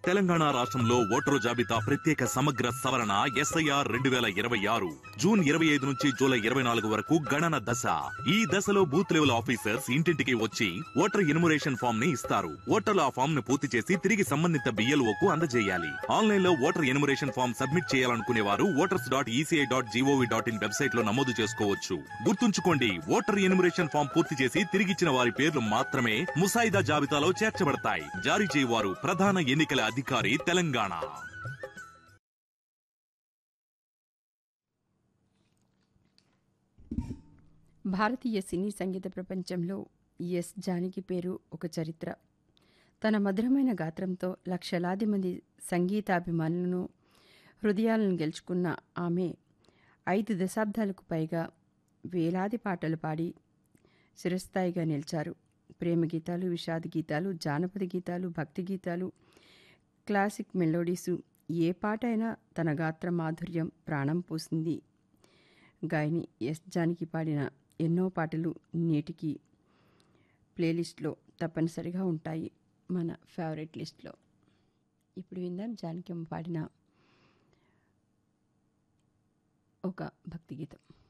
తెలంగాణ రాష్ట్రంలో ఓటరు జాబితా ప్రత్యేక సమగ్ర సవరణ ఎస్ఐఆర్ రెండు వేల ఇరవై ఆరు జూన్ ఇరవై ఐదు నుంచి జూలై ఇరవై నాలుగు వరకు గణన దశ ఈ దశలో బూత్ లెవెల్ ఆఫీసర్స్ ఇంటింటికి వచ్చి ఓటర్ ఎన్యుమరేషన్ ఫామ్ ని ఇస్తారు ఓటర్లు ఆ ఫామ్ ను పూర్తి చేసి తిరిగి సంబంధిత BLO కు అందజేయాలి ఆన్లైన్ లో ఓటర్ ఎన్యుమరేషన్ ఫామ్ సబ్మిట్ చేయాలనుకునే వారు voters dot ECI dot GOV dot in website లో నమోదు చేసుకోవచ్చు గుర్తుంచుకోండి ఓటర్ ఎన్యుమరేషన్ ఫామ్ పూర్తి చేసి తిరిగిచ్చిన వారి పేర్లు మాత్రమే ముసాయిదా జాబితాలో చేర్చబడతాయి జారీ చేయవారు ప్రధాన ఎన్నికల అధికారి తెలంగాణ భారతీయ సినీ సంగీత ప్రపంచంలో ఎస్ జానకి పేరు ఒక చరిత్ర తన మధురమైన గాత్రంతో లక్షలాది మంది సంగీతాభిమానులను హృదయాలను గెలుచుకున్న ఆమె ఐదు దశాబ్దాలకు పైగా వేలాది పాటలు పాడి చిరస్థాయిగా నిలిచారు ప్రేమ గీతాలు విషాద గీతాలు జానపద గీతాలు భక్తి గీతాలు క్లాసిక్ మెలోడీసు ఏ పాట అయినా తన గాత్ర మాధుర్యం ప్రాణం పోసింది గాయని ఎస్ జానకి పాడిన ఎన్నో పాటలు నేటికి ప్లేలిస్ట్లో తప్పనిసరిగా ఉంటాయి మన ఫేవరెట్ లిస్ట్లో ఇప్పుడు విందాం జానకి అమ్మ పాడిన ఒక భక్తి గీతం